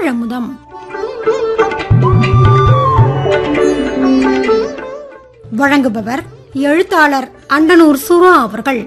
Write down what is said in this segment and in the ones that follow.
தமிழமுதம் வழங்குபவர் எழுத்தாளர் அண்டனூர் சுரா அவர்கள்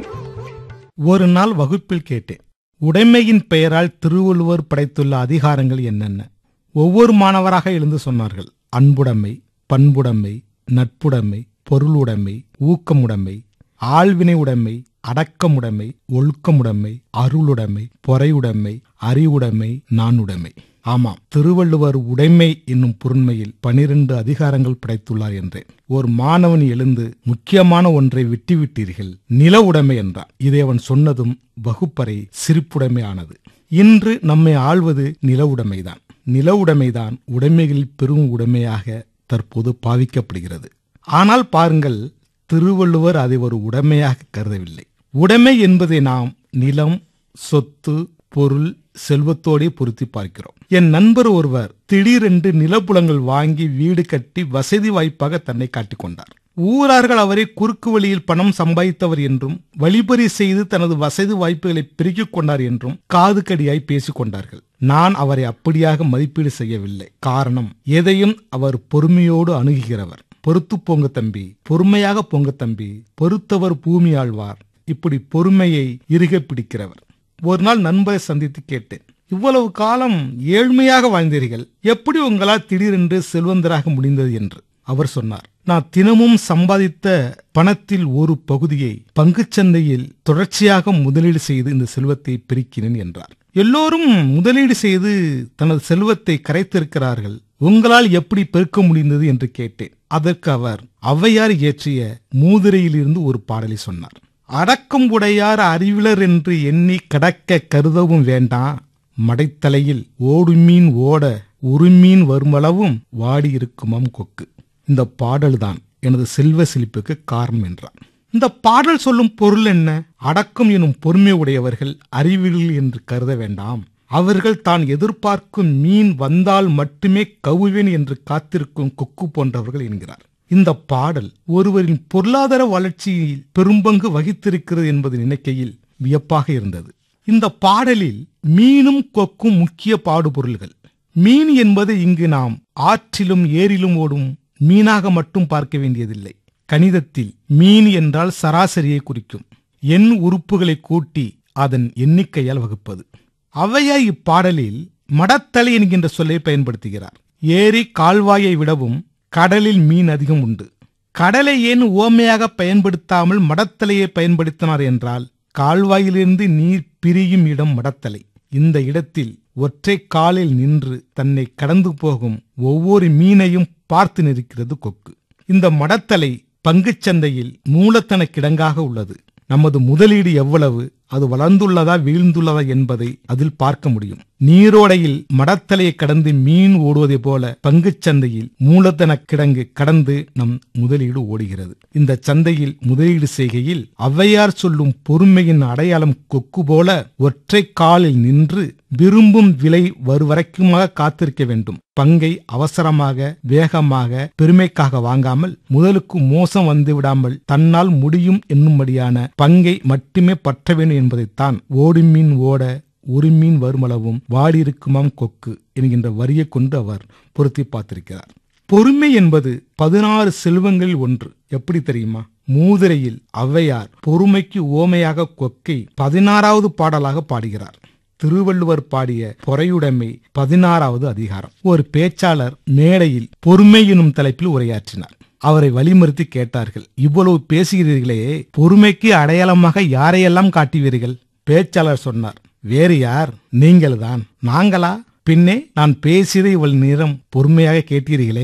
ஒரு நாள் வகுப்பில் கேட்டேன் உடைமையின் பெயரால் திருவள்ளுவர் படைத்துள்ள அதிகாரங்கள் என்னென்ன ஒவ்வொரு மாணவராக எழுந்து சொன்னார்கள் அன்புடைமை பண்புடைமை நட்புடைமை பொருளுடைமை ஊக்கமுடைமை ஆள்வினை உடைமை அடக்கமுடைமை ஒழுக்கமுடைமை அருளுடைமை பொறையுடைமை அறிவுடைமை நானுடைமை ஆமாம் திருவள்ளுவர் உடைமை என்னும் பொருண்மையில் பனிரெண்டு அதிகாரங்கள் படைத்துள்ளார் என்றேன் ஒரு மாணவன் எழுந்து முக்கியமான ஒன்றை விட்டுவிட்டீர்கள் நில உடைமை என்றான் இதை அவன் சொன்னதும் வகுப்பறை சிரிப்புடைமை ஆனது இன்று நம்மை ஆள்வது நில உடைமைதான் நில உடைமைதான் உடைமைகளில் பெரும் உடைமையாக தற்போது பாவிக்கப்படுகிறது ஆனால் பாருங்கள் திருவள்ளுவர் அதை ஒரு உடைமையாக கருதவில்லை உடைமை என்பதை நாம் நிலம் சொத்து பொருள் செல்வத்தோடே பொருத்தி பார்க்கிறோம் என் நண்பர் ஒருவர் திடீரென்று நிலப்புலங்கள் வாங்கி வீடு கட்டி வசதி வாய்ப்பாக தன்னை காட்டிக்கொண்டார் ஊரார்கள் அவரை குறுக்கு வழியில் பணம் சம்பாதித்தவர் என்றும் வழிபறி செய்து தனது வசதி வாய்ப்புகளை பெருக்கிக் கொண்டார் என்றும் காது கடியாய் பேசிக் கொண்டார்கள் நான் அவரை அப்படியாக மதிப்பீடு செய்யவில்லை காரணம் எதையும் அவர் பொறுமையோடு அணுகுகிறவர் பொறுத்து போங்க தம்பி பொறுமையாக போங்க தம்பி பொறுத்தவர் பூமி ஆழ்வார் இப்படி பொறுமையை இறுக பிடிக்கிறவர் ஒரு நாள் நண்பரை சந்தித்து கேட்டேன் இவ்வளவு காலம் ஏழ்மையாக வாழ்ந்தீர்கள் எப்படி உங்களால் திடீரென்று செல்வந்தராக முடிந்தது என்று அவர் சொன்னார் நான் தினமும் சம்பாதித்த பணத்தில் ஒரு பகுதியை பங்குச் சந்தையில் தொடர்ச்சியாக முதலீடு செய்து இந்த செல்வத்தை பெருக்கினேன் என்றார் எல்லோரும் முதலீடு செய்து தனது செல்வத்தை கரைத்திருக்கிறார்கள் உங்களால் எப்படி பெருக்க முடிந்தது என்று கேட்டேன் அதற்கு அவர் ஔவையார் இயற்றிய மூதுரையிலிருந்து ஒரு பாடலை சொன்னார் அடக்கம் உடையார் அறிவிலர் என்று எண்ணி கடக்க கருதவும் வேண்டாம் மடைத்தலையில் ஓடுமீன் ஓட உருமீன் வருமளவும் வாடி இருக்குமாம் கொக்கு இந்த பாடல்தான் எனது செல்வ செழிப்புக்கு காரணம் என்றார் இந்த பாடல் சொல்லும் பொருள் என்ன அடக்கம் எனும் பொறுமை உடையவர்கள் அறிவிகள் என்று கருத வேண்டாம் அவர்கள் தான் எதிர்பார்க்கும் மீன் வந்தால் மட்டுமே கவுவேன் என்று காத்திருக்கும் கொக்கு போன்றவர்கள் என்கிறார் இந்த பாடல் ஒருவரின் பொருளாதார வளர்ச்சியில் பெரும்பங்கு வகித்திருக்கிறது என்பது நினைக்கையில் வியப்பாக இருந்தது இந்த பாடலில் மீனும் கொக்கும் முக்கிய பாடுபொருள்கள் மீன் என்பது இங்கு நாம் ஆற்றிலும் ஏரிலும் ஓடும் மீனாக மட்டும் பார்க்க வேண்டியதில்லை கணிதத்தில் மீன் என்றால் சராசரியை குறிக்கும் எண் உறுப்புகளை கூட்டி அதன் எண்ணிக்கையால் வகுப்பது அவையா இப்பாடலில் மடத்தலை என்கின்ற சொல்லை பயன்படுத்துகிறார் ஏரி கால்வாயை விடவும் கடலில் மீன் அதிகம் உண்டு கடலை ஏன் ஓமையாக பயன்படுத்தாமல் மடத்தலையை பயன்படுத்தினார் என்றால் கால்வாயிலிருந்து நீர் பிரியும் இடம் மடத்தலை இந்த இடத்தில் ஒற்றை காலில் நின்று தன்னை கடந்து போகும் ஒவ்வொரு மீனையும் பார்த்து நிற்கிறது கொக்கு இந்த மடத்தலை பங்குச் சந்தையில் மூலத்தன கிடங்காக உள்ளது நமது முதலீடு எவ்வளவு அது வளர்ந்துள்ளதா வீழ்ந்துள்ளதா என்பதை அதில் பார்க்க முடியும் நீரோடையில் மடத்தலையை கடந்து மீன் ஓடுவதை போல பங்குச் சந்தையில் மூலதன கிடங்கு கடந்து நம் முதலீடு ஓடுகிறது இந்த சந்தையில் முதலீடு செய்கையில் ஔவையார் சொல்லும் பொறுமையின் அடையாளம் கொக்கு போல ஒற்றை காலில் நின்று விரும்பும் விலை வருவரைக்குமாக காத்திருக்க வேண்டும் பங்கை அவசரமாக வேகமாக பெருமைக்காக வாங்காமல் முதலுக்கு மோசம் வந்து விடாமல் தன்னால் முடியும் என்னும்படியான பங்கை மட்டுமே பற்ற வேண்டும் என்பதைத்தான் ஓடுமீன் ஓட ஒரு மீன் வருமளவும் வாடியிருக்குமாம் கொக்கு என்கின்ற வரியை கொண்டு அவர் பொருத்தி பார்த்திருக்கிறார் பொறுமை என்பது பதினாறு செல்வங்களில் ஒன்று எப்படி தெரியுமா மூதுரையில் ஔவையார் பொறுமைக்கு ஓமையாக கொக்கை பதினாறாவது பாடலாக பாடுகிறார் திருவள்ளுவர் பாடிய பொறையுடைமை பதினாறாவது அதிகாரம் ஒரு பேச்சாளர் மேடையில் பொறுமை எனும் தலைப்பில் உரையாற்றினார் அவரை வழிமறுத்தி கேட்டார்கள் இவ்வளவு பேசுகிறீர்களே பொறுமைக்கு அடையாளமாக யாரையெல்லாம் காட்டுவீர்கள் பேச்சாளர் சொன்னார் வேறு யார் நீங்கள்தான் நாங்களா பின்னே நான் பேசியதை இவள் நேரம் பொறுமையாக கேட்டீர்களே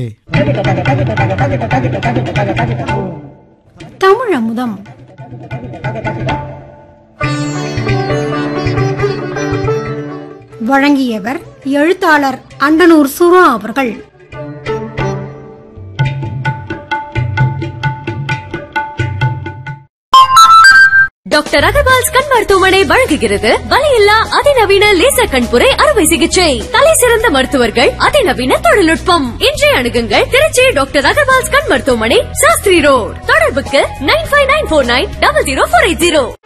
தமிழமுதம் வழங்கியவர் எழுத்தாளர் அண்டனூர் சுரா அவர்கள் டாக்டர் அகர்வால்ஸ் கண் மருத்துவமனை வழங்குகிறது வலியில்லா அதிநவீன லேசர் கண்புரை அறுவை சிகிச்சை தலை சிறந்த மருத்துவர்கள் அதிநவீன தொழில்நுட்பம் இன்றைய அணுகுங்கள் திருச்சி டாக்டர் அகர்வால்ஸ் கண் மருத்துவமனை சாஸ்திரி ரோட் தொடர்புக்கு nine five nine four nine double zero four eight zero